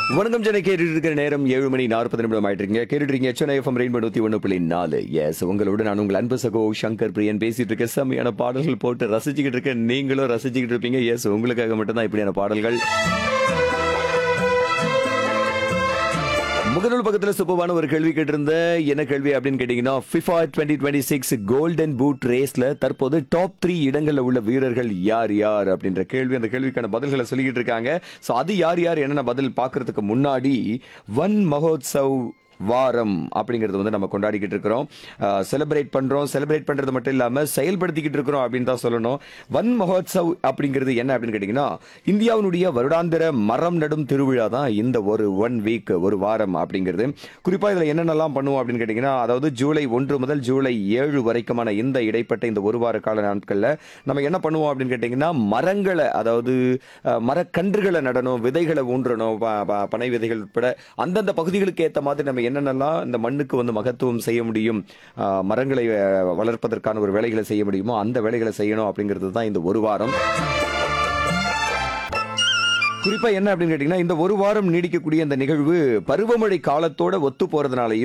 வணக்கம் சென்னை கேட்டுட்டு இருக்கிற நேரம் ஏழு மணி நாற்பது நிமிடம் ஆயிட்டு இருக்கீங்க கேட்டுட்டு இருக்கீங்க சென்னை எஃப்எம் ரெயின்போ நூத்தி ஒண்ணு புள்ளி நாலு எஸ் உங்களோட நான் உங்கள் அன்பு சகோ சங்கர் பிரியன் பேசிட்டு இருக்க செம்மையான பாடல்கள் போட்டு ரசிச்சுக்கிட்டு இருக்கேன் நீங்களும் ரசிச்சுக்கிட்டு இருப்பீங்க எஸ் உங்களுக்காக மட்டும்தான் இப்படியான பாடல்கள் முகநூல் பக்கத்துல சூப்பரான ஒரு கேள்வி கேட்டிருந்த என்ன கேள்வி அப்படின்னு கேட்டீங்கன்னா FIFA twenty twenty six golden boot ரேஸ்ல தற்போது டாப் த்ரீ இடங்கள்ல உள்ள வீரர்கள் யார் யார் அப்படின்ற கேள்வி அந்த கேள்விக்கான பதில்களை சொல்லிக்கிட்டு இருக்காங்க ஸோ அது யார் யார் என்னென்ன பதில் பார்க்கறதுக்கு முன்னாடி வன் மகோத்சவ் வாரம் அப்படிங்கிறது வந்து நம்ம கொண்டாடிக்கிட்டு இருக்கிறோம் செலிப்ரேட் பண்றோம் செலிப்ரேட் பண்றது மட்டும் இல்லாம செயல்படுத்திக்கிட்டு இருக்கிறோம் அப்படின்னு தான் சொல்லணும் வன் மகோத்சவ் அப்படிங்கிறது என்ன அப்படின்னு கேட்டீங்கன்னா இந்தியாவினுடைய வருடாந்திர மரம் நடும் திருவிழா தான் இந்த ஒரு ஒன் வீக் ஒரு வாரம் அப்படிங்கிறது குறிப்பா இதுல என்னென்னலாம் பண்ணுவோம் அப்படின்னு கேட்டீங்கன்னா அதாவது ஜூலை ஒன்று முதல் ஜூலை ஏழு வரைக்குமான இந்த இடைப்பட்ட இந்த ஒரு வார கால நாட்கள்ல நம்ம என்ன பண்ணுவோம் அப்படின்னு கேட்டீங்கன்னா மரங்களை அதாவது அஹ், மரக்கன்றுகளை நடணும் விதைகளை ஊன்றணும் ப- ப- பனை விதைகள் உட்பட அந்தந்த பகுதிகளுக்கு ஏற்ற மாதிரி நம்ம என்னென்னலாம் இந்த மண்ணுக்கு வந்து மகத்துவம் செய்ய முடியும் அஹ், மரங்களை அஹ், வளர்ப்பதற்கான ஒரு வேலைகளை செய்ய முடியுமோ அந்த வேலைகளை செய்யணும் அப்படிங்கிறது தான் இந்த ஒரு வாரம் குறிப்பா என்ன அப்படின்னு கேட்டீங்கன்னா இந்த ஒரு வாரம் நீடிக்கக்கூடிய இந்த நிகழ்வு பருவமழை காலத்தோட ஒத்து போறதுனாலையும்